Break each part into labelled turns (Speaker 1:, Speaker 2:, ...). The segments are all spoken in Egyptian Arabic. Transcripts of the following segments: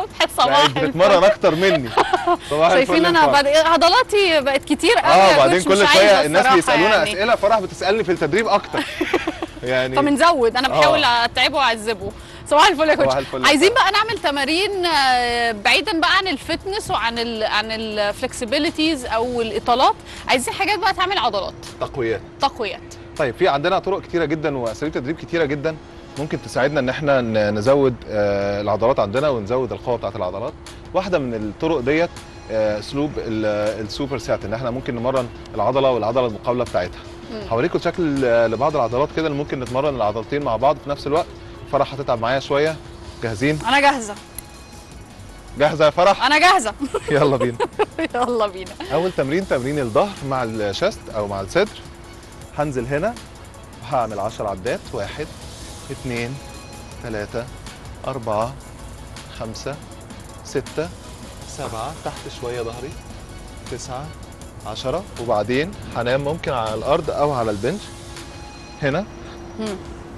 Speaker 1: صباح
Speaker 2: بقت
Speaker 1: صباح
Speaker 2: بتتمرن
Speaker 1: الفل.
Speaker 2: اكتر مني صباح
Speaker 1: شايفين
Speaker 2: الفل
Speaker 1: انا
Speaker 2: يا فرح.
Speaker 1: بعد عضلاتي بقت كتير قوي
Speaker 2: اه
Speaker 1: يا
Speaker 2: وبعدين
Speaker 1: كوتش،
Speaker 2: كل
Speaker 1: مش
Speaker 2: شويه
Speaker 1: عايزة
Speaker 2: الناس
Speaker 1: الصراحة
Speaker 2: بيسالونا
Speaker 1: يعني.
Speaker 2: اسئله فرح بتسالني في التدريب اكتر يعني
Speaker 1: طب نزود انا
Speaker 2: آه.
Speaker 1: بحاول اتعبه واعذبه صباح الفل يا
Speaker 2: صباح
Speaker 1: كوتش
Speaker 2: الفل يا
Speaker 1: عايزين
Speaker 2: فرح.
Speaker 1: بقى نعمل تمارين آه، بعيدا بقى عن الفتنس وعن ال عن الفلكسبيليتيز او الاطالات عايزين حاجات بقى تعمل عضلات
Speaker 2: تقويات
Speaker 1: تقويات
Speaker 2: طيب في عندنا طرق كتيره جدا واساليب تدريب كتيره جدا ممكن تساعدنا ان احنا ن- نزود آه، العضلات عندنا ونزود القوه بتاعت العضلات واحده من الطرق ديت آه، اسلوب ال- السوبر سات ان احنا ممكن نمرن العضله والعضله المقابله بتاعتها
Speaker 1: مم.
Speaker 2: هوريكم شكل آه، لبعض العضلات كده اللي ممكن نتمرن العضلتين مع بعض في نفس الوقت فرح هتتعب معايا شويه جاهزين
Speaker 1: انا جاهزه
Speaker 2: جاهزه يا فرح
Speaker 1: انا جاهزه
Speaker 2: يلا بينا
Speaker 1: يلا بينا
Speaker 2: اول تمرين تمرين الظهر مع الشست او مع الصدر هنزل هنا وهعمل 10 عدات واحد اثنين ثلاثة أربعة خمسة ستة سبعة تحت شوية ظهري تسعة عشرة وبعدين هنام ممكن على الأرض أو على البنش هنا
Speaker 1: مم.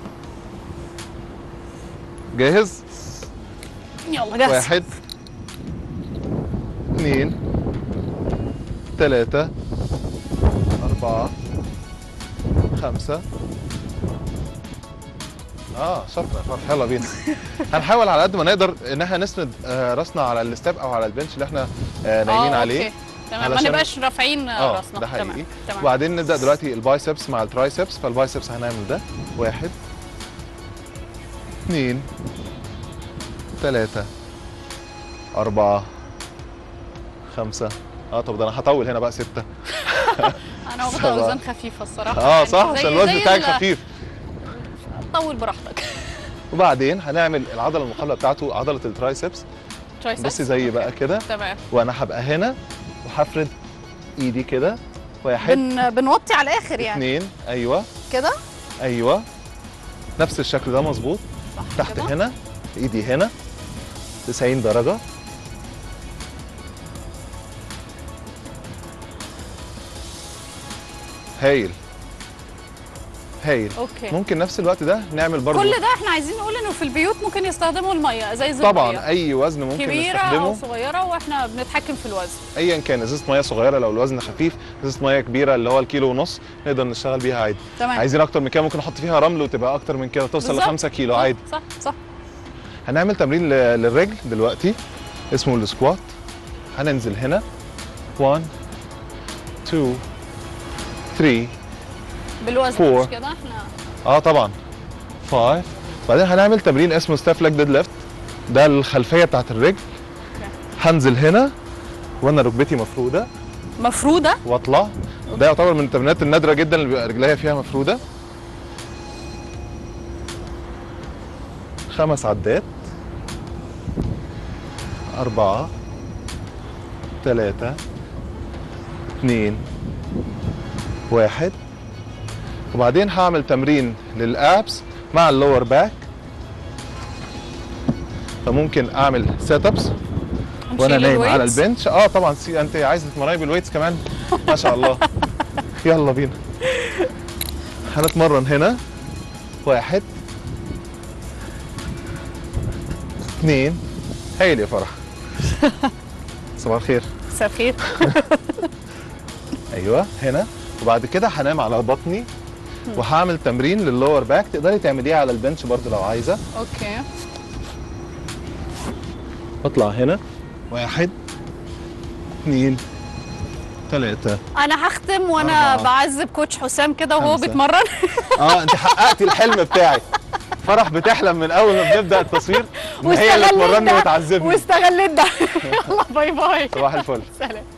Speaker 2: جاهز
Speaker 1: يلا جاهزه
Speaker 2: واحد اثنين ثلاثة أربعة خمسة اه شاطرة يا فرح يلا بينا هنحاول على قد ما نقدر ان احنا نسند آه، راسنا على الستاب او على البنش اللي احنا آه، نايمين
Speaker 1: آه،
Speaker 2: عليه
Speaker 1: أوكي. تمام ما
Speaker 2: علشان-
Speaker 1: نبقاش رافعين
Speaker 2: اه
Speaker 1: راسنا
Speaker 2: ده حقيقي
Speaker 1: تمام تمام
Speaker 2: وبعدين نبدا دلوقتي البايسبس مع الترايسبس فالبايسبس هنعمل ده واحد اثنين ثلاثة أربعة خمسة اه طب ده انا هطول هنا بقى ستة
Speaker 1: انا واخده
Speaker 2: سبعة.
Speaker 1: اوزان خفيفه الصراحه
Speaker 2: اه
Speaker 1: يعني
Speaker 2: صح
Speaker 1: زي-
Speaker 2: عشان الوزن
Speaker 1: زي
Speaker 2: بتاعك
Speaker 1: ال-
Speaker 2: خفيف
Speaker 1: طول براحتك
Speaker 2: وبعدين هنعمل العضلة المقابلة بتاعته عضلة الترايسبس
Speaker 1: ترايسبس.
Speaker 2: بصي زي بقى كده
Speaker 1: تمام
Speaker 2: وانا هبقى هنا وهفرد ايدي كده واحد
Speaker 1: بن... بنوطي على الاخر يعني
Speaker 2: اثنين ايوه
Speaker 1: كده
Speaker 2: ايوه نفس الشكل ده مظبوط
Speaker 1: صح
Speaker 2: تحت
Speaker 1: كده؟
Speaker 2: هنا ايدي هنا 90 درجة هايل هايل
Speaker 1: اوكي
Speaker 2: ممكن نفس الوقت ده نعمل برضو
Speaker 1: كل ده احنا عايزين نقول انه في البيوت ممكن يستخدموا الميه ازايز
Speaker 2: طبعا
Speaker 1: المية.
Speaker 2: اي وزن ممكن
Speaker 1: كبيره او
Speaker 2: نستخدمه
Speaker 1: صغيره واحنا بنتحكم في الوزن
Speaker 2: ايا كان ازازه ميه صغيره لو الوزن خفيف ازازه ميه كبيره اللي هو الكيلو ونص نقدر نشتغل بيها عادي
Speaker 1: تمام
Speaker 2: عايزين اكتر من كده ممكن نحط فيها رمل وتبقى اكتر من كده توصل ل
Speaker 1: بالظبط.
Speaker 2: 5 كيلو
Speaker 1: صح،
Speaker 2: عادي
Speaker 1: صح صح
Speaker 2: هنعمل تمرين ل- للرجل دلوقتي اسمه السكوات هننزل هنا 1 2 3
Speaker 1: بالوزن
Speaker 2: Four.
Speaker 1: مش كده احنا
Speaker 2: اه طبعا 5 بعدين هنعمل تمرين اسمه ستاف ليج ديد ليفت ده الخلفيه بتاعت الرجل هنزل هنا وانا ركبتي مفروده
Speaker 1: مفروده
Speaker 2: واطلع ده يعتبر من التمرينات النادره جدا اللي بيبقى رجليها فيها مفروده خمس عدات أربعة ثلاثة اثنين واحد وبعدين هعمل تمرين للابس مع اللور باك فممكن اعمل سيت ابس وانا
Speaker 1: هنشيل
Speaker 2: نايم على
Speaker 1: الويتس.
Speaker 2: البنش اه طبعا سي انت عايزه تتمرني بالويتس كمان ما شاء الله يلا بينا هنتمرن هنا واحد اثنين هايل يا فرح صباح الخير
Speaker 1: مساء الخير
Speaker 2: ايوه هنا وبعد كده هنام على بطني وهعمل تمرين لللور باك تقدري تعمليه على البنش برضه لو عايزه
Speaker 1: اوكي
Speaker 2: اطلع هنا واحد اثنين ثلاثة
Speaker 1: انا هختم وانا
Speaker 2: أربعة.
Speaker 1: بعذب كوتش حسام كده وهو
Speaker 2: خمسة.
Speaker 1: بيتمرن
Speaker 2: اه انت حققتي الحلم بتاعك فرح بتحلم من اول ما بنبدا التصوير ان هي اللي
Speaker 1: واستغلت
Speaker 2: تمرني
Speaker 1: ده
Speaker 2: وتعذبني
Speaker 1: واستغلت ده يلا باي باي
Speaker 2: صباح الفل
Speaker 1: سلام